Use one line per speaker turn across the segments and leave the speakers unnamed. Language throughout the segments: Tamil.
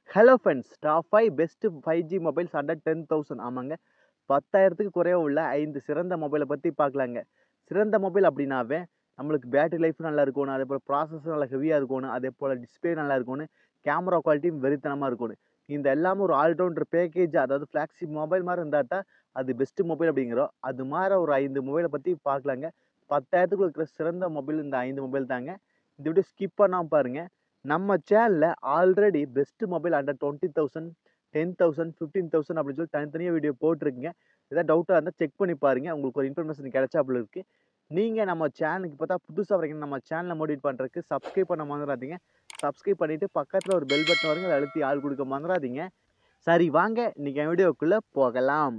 Hello friends top five best five G mobiles under ten thousand ஆமாங்க பத்தாயிரத்துக்கு குறைய உள்ள ஐந்து சிறந்த மொபைலை பற்றி பார்க்கலாங்க சிறந்த மொபைல் அப்படின்னாவே நம்மளுக்கு பேட்டரி லைஃப் நல்லா இருக்கணும் அதே போல் ப்ராசஸர் நல்லா ஹெவியாக இருக்கணும் அதே போல் டிஸ்பிளே நல்லா இருக்கணும் கேமரா குவாலிட்டியும் வெறித்தனமாக இருக்கணும் இந்த எல்லாமே ஒரு ஆல்ரவுண்டர் பேக்கேஜ் அதாவது ஃப்ளாக்ஷிப் மொபைல் மாதிரி இருந்தால் தான் அது பெஸ்ட்டு மொபைல் அப்படிங்கிறோம் அது மாதிரி ஒரு ஐந்து மொபைலை பற்றி பார்க்கலாங்க பத்தாயிரத்துக்குள்ள இருக்கிற சிறந்த மொபைல் இந்த ஐந்து மொபைல் தாங்க இந்த வீடியோ ஸ்கிப் பண்ணாமல் பாருங்கள் நம்ம சேனலில் already best mobile under twenty thousand ten thousand fifteen thousand அப்படின்னு சொல்லி தனித்தனியாக வீடியோ போட்டிருக்கீங்க ஏதாவது டவுட்டாக இருந்தால் செக் பண்ணி பாருங்கள் உங்களுக்கு ஒரு இன்ஃபர்மேஷன் கிடைச்சாப்புல இருக்குது நீங்கள் நம்ம சேனலுக்கு பார்த்தா புதுசாக வரைக்கும் நம்ம சேனலை மோட்டிவேட் பண்ணுறதுக்கு சப்ஸ்கிரைப் பண்ண மறந்துடாதீங்க சப்ஸ்கிரைப் பண்ணிவிட்டு பக்கத்தில் ஒரு பெல் பட்டன் வரைக்கும் அதை அழுத்தி ஆள் கொடுக்க மறந்துடாதீங்க சரி வாங்க இன்றைக்கி என் வீடியோக்குள்ளே போகலாம்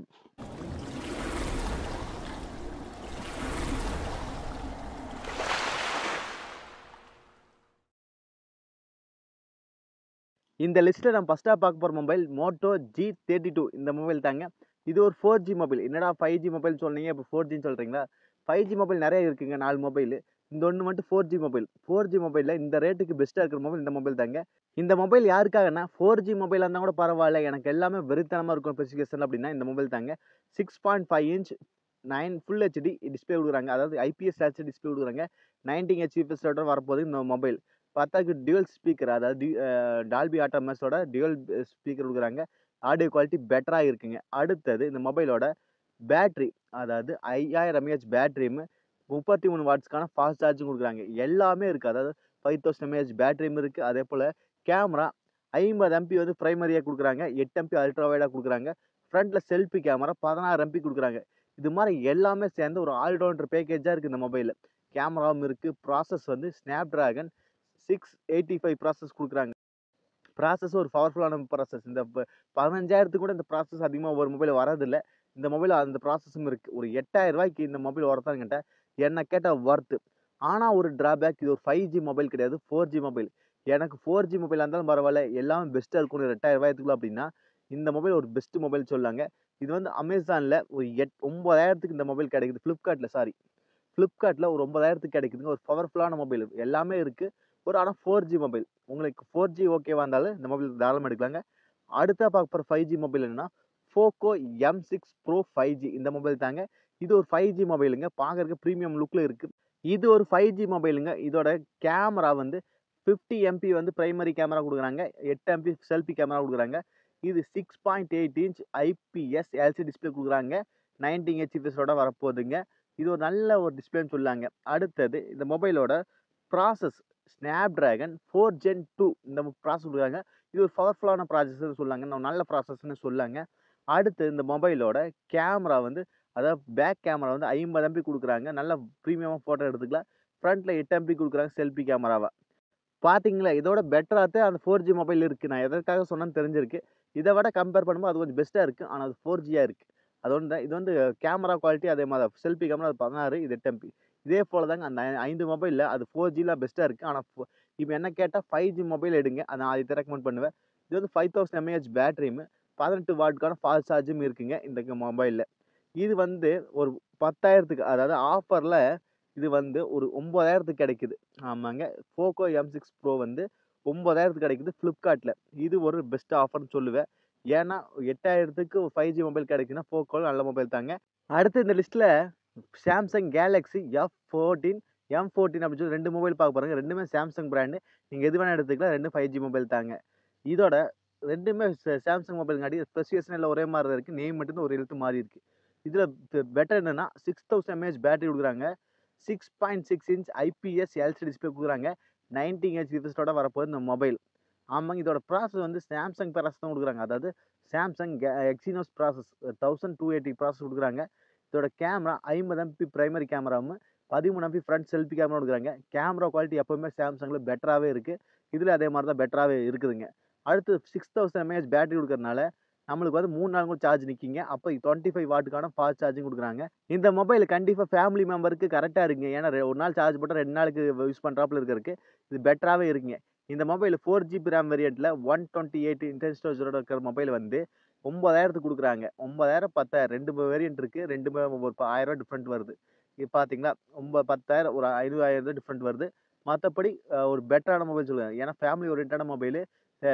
இந்த லிஸ்ட்டில் நம்ம ஃபஸ்ட்டாக பார்க்க போகிற mobile Moto G thirty two இந்த மொபைல் தாங்க இது ஒரு ஃபோர் ஜி மொபைல் என்னடா ஃபைவ் ஜி மொபைல் சொன்னீங்க இப்போ ஃபோர் ஜின்னு சொல்கிறீங்களா ஃபைவ் ஜி மொபைல் நிறைய இருக்குங்க நாலு மொபைல் இந்த ஒன்று மட்டும் four G mobile four G மொபைலில் இந்த ரேட்டுக்கு பெஸ்ட்டாக இருக்கிற மொபைல் இந்த மொபைல் தாங்க இந்த மொபைல் யாருக்காகனா ஃபோர் ஜி மொபைலாக இருந்தால் கூட பரவாயில்ல எனக்கு எல்லாமே வெறித்தனமாக இருக்கும் ஸ்பெசிஃபிகேஷன் அப்படின்னா இந்த மொபைல் தாங்க six point five inch nine full HD display கொடுக்குறாங்க அதாவது ஐபிஎஸ் ஹெச்டி டிஸ்பிளே கொடுக்குறாங்க நைன்டீன் ஹெச்பிஎஸோட வரப்போகுது இந்த மொபைல் பார்த்தாக்கு டியூவல் ஸ்பீக்கர் அதாவது டால்பி ஆட்டோமஸோட டியூவல் ஸ்பீக்கர் கொடுக்குறாங்க ஆடியோ குவாலிட்டி பெட்டராக இருக்குங்க அடுத்தது இந்த மொபைலோட பேட்ரி அதாவது ஐயாயிரம் எம்ஏஹெச் பேட்ரியும் முப்பத்தி மூணு வாட்ஸ்க்கான ஃபாஸ்ட் சார்ஜும் கொடுக்குறாங்க எல்லாமே இருக்குது அதாவது ஃபைவ் தௌசண்ட் எம்ஏஹெச் பேட்ரியும் இருக்குது அதே போல் கேமரா ஐம்பது எம்பி வந்து ப்ரைமரியாக கொடுக்குறாங்க எட்டு எம்பி அல்ட்ரா வைடாக கொடுக்குறாங்க ஃப்ரண்ட்டில் செல்ஃபி கேமரா பதினாறு எம்பி கொடுக்குறாங்க இது மாதிரி எல்லாமே சேர்ந்து ஒரு ஆல்ரவுண்டர் பேக்கேஜாக இருக்குது இந்த மொபைலில் கேமராவும் இருக்குது ப்ராசஸ் வந்து Snapdragon six eighty five process கொடுக்குறாங்க ப்ராசஸ் ஒரு பவர்ஃபுல்லான ப்ராசஸ் இந்த பதினஞ்சாயிரத்துக்கு கூட இந்த ப்ராசஸ் அதிகமாக ஒரு மொபைல் வரதில்லை இந்த மொபைல் அந்த ப்ராசஸும் இருக்குது ஒரு எட்டாயிரம் ரூபாய்க்கு இந்த மொபைல் ஒருத்தாங்கிட்ட என்ன கேட்டால் ஒர்த்து ஆனால் ஒரு ட்ராபேக் இது ஒரு ஃபைவ் ஜி மொபைல் கிடையாது ஃபோர் ஜி மொபைல் எனக்கு ஃபோர் ஜி மொபைலாக இருந்தாலும் பரவாயில்ல எல்லாமே பெஸ்ட்டாக இருக்கும் ஒரு எட்டாயிரம் ரூபாயத்துக்குள்ள அப்படின்னா இந்த மொபைல் ஒரு பெஸ்ட் மொபைல் சொல்லாங்க இது வந்து அமேசானில் ஒரு எட் ஒம்பதாயிரத்துக்கு இந்த மொபைல் கிடைக்குது ஃப்ளிப்கார்ட்டில் சாரி ஃப்ளிப்கார்ட்டில் ஒரு ஒம்பதாயிரத்துக்கு கிடைக்குதுங்க ஒரு பவர்ஃபுல்லான மொபைல் எல்லாமே இருக்குது ஒரு ஆனால் ஃபோர் ஜி மொபைல் உங்களுக்கு ஃபோர் ஜி ஓகேவா இருந்தாலும் இந்த மொபைல் தாராளமாக எடுக்கலாங்க அடுத்த பார்க்க போகிற ஃபைவ் ஜி மொபைல் என்னன்னா Poco M six Pro five G இந்த மொபைல் தாங்க இது ஒரு ஃபைவ் ஜி மொபைலுங்க பார்க்கறதுக்கு ப்ரீமியம் லுக்கில் இருக்குது இது ஒரு ஃபைவ் ஜி மொபைலுங்க இதோட கேமரா வந்து ஃபிஃப்டி எம்பி வந்து ப்ரைமரி கேமரா கொடுக்குறாங்க எட்டு எம்பி செல்ஃபி கேமரா கொடுக்குறாங்க இது six point eight inch IPS LC display கொடுக்குறாங்க நைன்டீன் ஹெச்பிஎஸோட வரப்போகுதுங்க இது ஒரு நல்ல ஒரு டிஸ்பிளேன்னு சொல்லாங்க அடுத்தது இந்த மொபைலோட process Snapdragon four Gen two இந்த ப்ராசஸ் கொடுக்குறாங்க இது ஒரு பவர்ஃபுல்லான ப்ராசஸ்ன்னு சொல்லாங்க நல்ல ப்ராசஸ்ன்னு சொல்லாங்க அடுத்து இந்த மொபைலோட கேமரா வந்து அதாவது பேக் கேமரா வந்து ஐம்பது எம்பி கொடுக்குறாங்க நல்ல ப்ரீமியமாக ஃபோட்டோ எடுத்துக்கலாம் ஃப்ரண்ட்டில் எட்டு எம்பி கொடுக்குறாங்க செல்ஃபி கேமராவை பார்த்தீங்களா இதோட பெட்டராகத்தே அந்த ஃபோர் ஜி மொபைல் இருக்குது நான் எதற்காக சொன்னேன்னு தெரிஞ்சிருக்கு இதை விட கம்பேர் பண்ணும்போது அது கொஞ்சம் பெஸ்ட்டாக இருக்குது ஆனால் அது ஃபோர் ஜியாக இருக்குது அது ஒன்று இது வந்து கேமரா குவாலிட்டி அதே மாதிரி செல்ஃபி கேமரா அது பதினாறு இது எட்டு எம்பி இதே போல் தாங்க அந்த ஐந்து மொபைலில் அது ஃபோர் ஜியில் பெஸ்ட்டாக இருக்குது ஆனால் இப்போ என்ன கேட்டால் ஃபைவ் ஜி மொபைல் எடுங்க அதை நான் அதை ரெக்கமெண்ட் பண்ணுவேன் இது வந்து ஃபைவ் தௌசண்ட் எம்ஏஹெச் பேட்டரியும் பதினெட்டு வாட்க்கான ஃபாஸ்ட் சார்ஜும் இருக்குங்க இந்த மொபைலில் இது வந்து ஒரு பத்தாயிரத்துக்கு அதாவது ஆஃபரில் இது வந்து ஒரு ஒம்பதாயிரத்துக்கு கிடைக்குது ஆமாங்க போக்கோ எம் சிக்ஸ் ப்ரோ வந்து ஒம்பதாயிரத்துக்கு கிடைக்குது ஃப்ளிப்கார்ட்டில் இது ஒரு பெஸ்ட் ஆஃபர்னு சொல்லுவேன் ஏன்னா எட்டாயிரத்துக்கு ஃபைவ் ஜி மொபைல் கிடைக்குன்னா போக்கோவில் நல்ல மொபைல் தாங்க அடுத்து இந்த லிஸ்ட்டில் Samsung Galaxy F fourteen M fourteen அப்படின்னு சொல்லி ரெண்டு மொபைல் பார்க்க போகிறாங்க ரெண்டுமே சாம்சங் பிராண்டு நீங்கள் எது வேணால் எடுத்துக்கலாம் ரெண்டும் ஃபைவ் ஜி மொபைல் தாங்க இதோட ரெண்டுமே சாம்சங் மொபைல்காட்டி ஸ்பெசிஃபிகேஷன் எல்லாம் ஒரே மாதிரி தான் இருக்குது நேம் மட்டும் ஒரு எழுத்து மாறி இருக்குது இதில் பெட்டர் என்னென்னா சிக்ஸ் தௌசண்ட் எம்ஏஹெச் பேட்டரி கொடுக்குறாங்க six point six inch IPS LC display கொடுக்குறாங்க நைன்டீன் ஹெச் யூஎஸோட வரப்போகுது இந்த மொபைல் ஆமாங்க இதோட ப்ராசஸ் வந்து சாம்சங் ப்ராசஸ் தான் கொடுக்குறாங்க அதாவது Samsung Exynos process thousand two eighty process கொடுக்குறாங்க இதோட கேமரா ஐம்பது எம்பி ப்ரைமரி கேமராவும் பதிமூணு எம்பி ஃப்ரண்ட் செல்ஃபி கேமரா கொடுக்குறாங்க கேமரா குவாலிட்டி எப்போவுமே சாம்சங்கில் பெட்டராகவே இருக்குது இதில் அதே மாதிரி தான் பெட்டராகவே இருக்குதுங்க அடுத்து சிக்ஸ் தௌசண்ட் எம்ஏஹெச் பேட்டரி கொடுக்கறனால நம்மளுக்கு வந்து மூணு நாள் கூட சார்ஜ் நிற்கிங்க அப்போ டுவெண்ட்டி ஃபைவ் வாட்டுக்கான ஃபாஸ்ட் சார்ஜிங் கொடுக்குறாங்க இந்த மொபைல் கண்டிப்பாக ஃபேமிலி மெம்பருக்கு கரெக்டாக இருக்குங்க ஏன்னா ஒரு நாள் சார்ஜ் போட்டால் ரெண்டு நாளுக்கு யூஸ் பண்ணுறாப்புல இருக்கிறதுக்கு இது பெட்டராகவே இருக்குங்க இந்த மொபைல் ஃபோர் ஜிபி ரேம் வேரியண்ட்டில் ஒன் டுவெண்ட்டி எயிட் இன்டென் ஸ்டோரேஜோட இருக்கிற மொபைல் வந்து ஒம்பதாயிரத்துக்கு கொடுக்குறாங்க ஒம்பதாயிரம் பத்தாயிரம் ரெண்டு வேரியண்ட் இருக்குது ரெண்டு ஒரு ஆயிரம் டிஃப்ரெண்ட் வருது இது பார்த்தீங்களா ஒம்ப பத்தாயிரம் ஒரு ஐநூறாயிரம் டிஃப்ரெண்ட் வருது மற்றபடி ஒரு பெட்டரான மொபைல் சொல்லுவாங்க ஏன்னா ஃபேமிலி ஓரியன்டான மொபைலு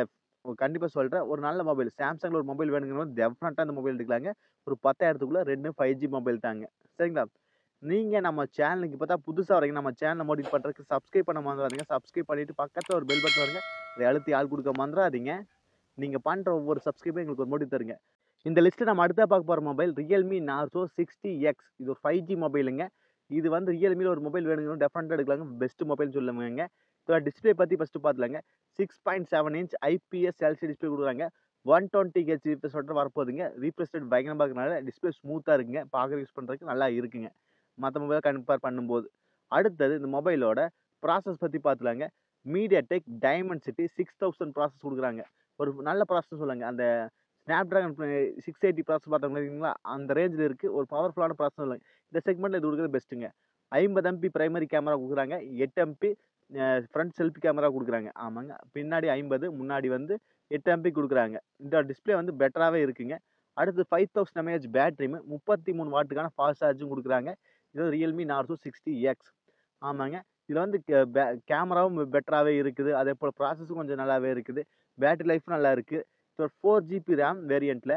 கண்டிப்பா சொல்றேன். ஒரு நல்ல மொபைல். Samsungல ஒரு மொபைல் வேணுங்கிறவங்க டெஃபினட்டா இந்த மொபைல் எடுக்கலாங்க. ஒரு 10,000த்துக்குள்ள 2 5G மொபைல் தாங்க. சரிங்களா? நீங்க நம்ம சேனலுக்கு இப்ப தான் புதுசா வரீங்க. நம்ம சேனல மோட்டிவேட் பண்றதுக்கு சப்ஸ்கிரைப் பண்ண மறந்துறாதீங்க. சப்ஸ்கிரைப் பண்ணிட்டு பக்கத்துல ஒரு பெல் பட்டன் வருங்க. அதை அழுத்தி ஆள் குடுக்க மறந்துறாதீங்க. நீங்க பண்ற ஒவ்வொரு சப்ஸ்கிரைபும் எங்களுக்கு ஒரு மோட்டிவ் தருங்க. இந்த லிஸ்ட்ல நம்ம அடுத்ததா பார்க்க போற மொபைல் Realme Narzo 60X. இது ஒரு 5G மொபைலுங்க. இது வந்து Realmeல ஒரு மொபைல் வேணுங்கிறவங்க டெஃபினட்டா எடுக்கலாங்க. பெஸ்ட் மொபைல்னு சொல்லுவேங்க. இதோட டிஸ்ப்ளே பத்தி ஃபர்ஸ்ட் பார்த்துலாங்க. 6.7 இன்ச் IPS LCD டிஸ்ப்ளே குடுக்குறாங்க. 120 ஹெச் ரிஃப்ரெஷ் ரேட் வரப்போகுதுங்க. ரிஃப்ரெஷ் ரேட் பயங்கரமா இருக்கனால டிஸ்ப்ளே ஸ்மூத்தா இருக்குங்க. பார்க்கறதுக்கு யூஸ் பண்றதுக்கு நல்லா இருக்குங்க. மத்த மொபைல கம்பேர் பண்ணும்போது. அடுத்தது இந்த மொபைலோட ப்ராசஸ் பத்தி பார்த்துலாங்க. MediaTek Dimensity 6000 ப்ராசஸ் குடுக்குறாங்க. ஒரு நல்ல ப்ராசஸ்ன்னு சொல்லலாங்க. அந்த Snapdragon 680 ப்ராசஸ் பார்த்தோம் பார்த்தீங்களா? அந்த ரேஞ்ச்ல இருக்கு. ஒரு பவர்ஃபுல்லான ப்ராசஸ்ன்னு சொல்லலாங்க. இந்த செக்மெண்ட்ல இது குடுக்குறது பெஸ்ட்டுங்க. 50 எம்பி பிரைமரி கேமரா குடுக்குறாங்க. 8 MP uh front selfie camera குடுக்குறாங்க. ஆமாங்க. பின்னாடி 50 முன்னாடி வந்து 8 எம்பி குடுக்குறாங்க. இந்த டிஸ்ப்ளே வந்து பெட்டராவே இருக்குங்க. அடுத்து 5000 mAh பேட்டரியும் 33 வாட்டுக்கான ஃபாஸ்ட் சார்ஜும் குடுக்குறாங்க. இது Realme Narzo 60X. ஆமாங்க. இதுல வந்து கே பே கேமராவும் பெட்டராவே இருக்குது. அதேபோல ப்ராசஸும் கொஞ்சம் நல்லாவே இருக்குது. பேட்டரி லைஃப்பும் நல்லா இருக்கு. இது ஒரு 4 ஜிபி ரேம் வேரியன்ட்ல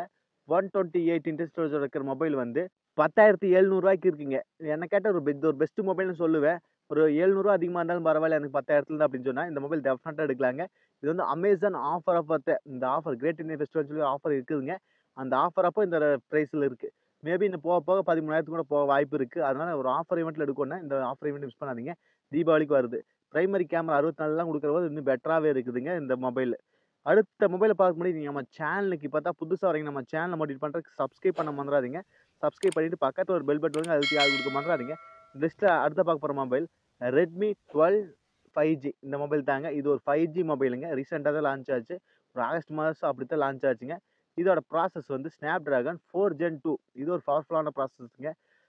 128 இன்டர்னல் ஸ்டோரேஜோட இருக்கிற மொபைல் வந்து ரூ. 10,700 இருக்குங்க. என்ன கேட்டா ஒரு இது ஒரு பெஸ்ட் மொபைல்னு சொல்லுவேன். ஒரு ரூ. 700 அதிகமா இருந்தாலும் பரவாயில்ல. எனக்கு 10,000த்துல அப்படின்னு சொன்னா, இந்த மொபைல் டெஃபினட்டா எடுக்கலாங்க. இது வந்து Amazon ஆஃபர் அப்பத்த இந்த ஆஃபர் கிரேட் இந்தியன் ஃபெஸ்டிவல்னு சொல்லி ஆஃபர் இருக்குதுங்க. அந்த ஆஃபர் அப்போ இந்த பிரைஸ்ல இருக்கு. மேபி இன்னும் போக போக 13,000த்துக்கு கூட போக வாய்ப்பு இருக்கு. அதனால ஒரு ஆஃபர் ஈவென்ட்ல எடுக்கணும்னா இந்த ஆஃபர் ஈவென்ட் மிஸ் பண்ணாதீங்க. தீபாவளிக்கு வருது. பிரைமரி கேமரா 64லாம் குடுக்குறபோது இன்னும் பெட்டராவே இருக்குதுங்க இந்த மொபைல். அடுத்த மொபைல பார்க்க முன்னாடி நீங்க நம்ம சேனலுக்கு இப்ப தான் புதுசா வரீங்க. நம்ம சேனல மோட்டிவேட் பண்றதுக்கு சப்ஸ்கிரைப் பண்ண மறந்துறாதீங்க. சப்ஸ்கிரைப் பண்ணிட்டு பக்கத்துல ஒரு பெல் பட்டன் வருங்க. அழுத்தி ஆள் குடுக்க மறந்துறாதீங்க. லிஸ்ட்ல அடுத்த பார்க்க போற மொபைல் Redmi 12 5G இந்த மொபைல் தாங்க. இது ஒரு 5G மொபைலுங்க. ரீசென்ட்டா தான் லான்ச் ஆச்சு. ஒரு ஆகஸ்ட் மாசம் அப்படித்தான் லான்ச் ஆச்சுங்க. இதோட ப்ராசஸ் வந்து Snapdragon 4 Gen 2 இது ஒரு பவர்ஃபுல்லான ப்ராசஸ்ங்க.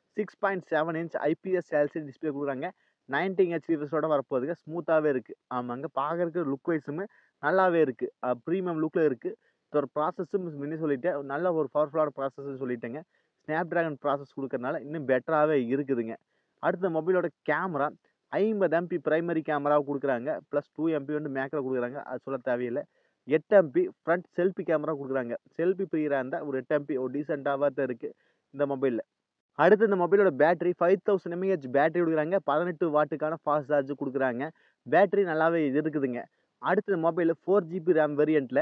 6.7 இன்ச் IPS LCD டிஸ்ப்ளே குடுக்குறாங்க. 90 ஹெச் ரிஃப்ரெஷோட வரப்போகுதுங்க. ஸ்மூத்தாவே இருக்கு. ஆமாங்க. பார்க்கறதுக்கு லுக் வைஸுமே நல்லாவே இருக்கு. அ பிரீமியம் லுக்ல இருக்கு. இதோட ப்ராசஸும் முன்னே சொல்லிட்டேன். நல்ல ஒரு பவர்ஃபுல்லான ப்ராசஸ்ன்னு சொல்லிட்டேங்க. Snapdragon ப்ராசஸ் குடுக்கறனால இன்னும் பெட்டராவே இருக்குதுங்க. அடுத்த மொபைலோட கேமரா 50 எம்பி பிரைமரி கேமரா குடுக்குறாங்க. பிளஸ் 2 எம்பி வந்து மேக்ரோ குடுக்குறாங்க. அது சொல்ல தேவையில்ல. 8 எம்பி ஃப்ரண்ட் செல்ஃபி கேமரா குடுக்குறாங்க. செல்ஃபி பிரியரா இருந்தா ஒரு 8 எம்பி ஒரு டீசென்ட்டாவா தான் இருக்கு இந்த மொபைல்ல. அடுத்து இந்த மொபைலோட பேட்டரி 5000 mAh பேட்டரி குடுக்குறாங்க. 18 வாட்டுக்கான ஃபாஸ்ட் சார்ஜ் குடுக்குறாங்க. பேட்டரி நல்லாவே இருக்குதுங்க. அடுத்து இந்த மொபைல் 4 ஜிபி ரேம் வேரியன்ட்ல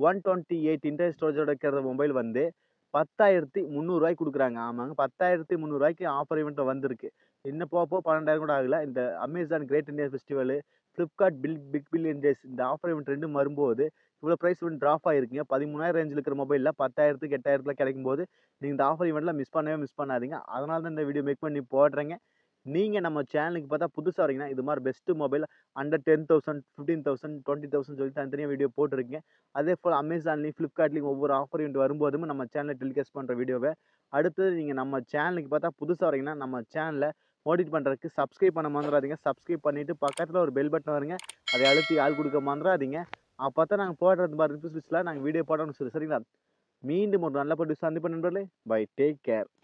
128 இன்டர்னல் ஸ்டோரேஜோட இருக்கிற மொபைல் வந்து ரூ. 10,300 குடுக்குறாங்க. ஆமாங்க. ரூ. 10,300க்கு ஆஃபர் ஈவென்ட்ல வந்திருக்கு. இன்னும் போக போக 12,000 கூட ஆகல. இந்த Amazon great Indian festival, Flipkart பில் பிக் பில்லியன் டேஸ் இந்த ஆஃபர் ஈவென்ட் 2ம் வரும்போது இவ்வளோ பிரைஸ் வந்து டிராப் ஆயிருக்குங்க. 13,000 ரேஞ்ச்ல இருக்கிற மொபைல்ல 10,000த்துக்கு 8,000த்துல கிடைக்கும்போது நீங்க இந்த ஆஃபர் ஈவென்ட்ல மிஸ் பண்ணவே மிஸ் பண்ணாதீங்க. அதனால தான் இந்த வீடியோ மேக் பண்ணி போடுறேங்க. நீங்க நம்ம சேனலுக்கு பார்த்தா புதுசா வரீங்கன்னா, இது மாரி பெஸ்ட் மொபைல் அண்டர் 10,000 15,000 20,000 சொல்லி தனித்தனியா வீடியோ போட்டுருக்கேங்க. அதேபோல Amazonலயும், Flipkartலயும் ஒவ்வொரு ஆஃபர் ஈவென்ட் வரும்போதும் நம்ம சேனல்ல டெலிகாஸ்ட் பண்ற வீடியோவ அடுத்தது நீங்க நம்ம சேனலுக்கு பார்த்தா புதுசா வரீங்கன்னா, நம்ம சேனல மோட்டிவேட் பண்றதுக்கு சப்ஸ்கிரைப் பண்ண மறந்துறாதீங்க. சப்ஸ்கிரைப் பண்ணிட்டு பக்கத்துல ஒரு பெல் பட்டன் வருங்க. அதை அழுத்தி ஆள் குடுக்க மறந்துறாதீங்க. அப்பதான் நாங்க போடுறது மாரி ரிவ்யூஸ்ல நாங்க வீடியோ போடணும்னு சொல்லி சரிங்களா? மீண்டும் ஒரு நல்ல பதிவில் சந்திப்போம் நண்பர்களே. பை. Take care.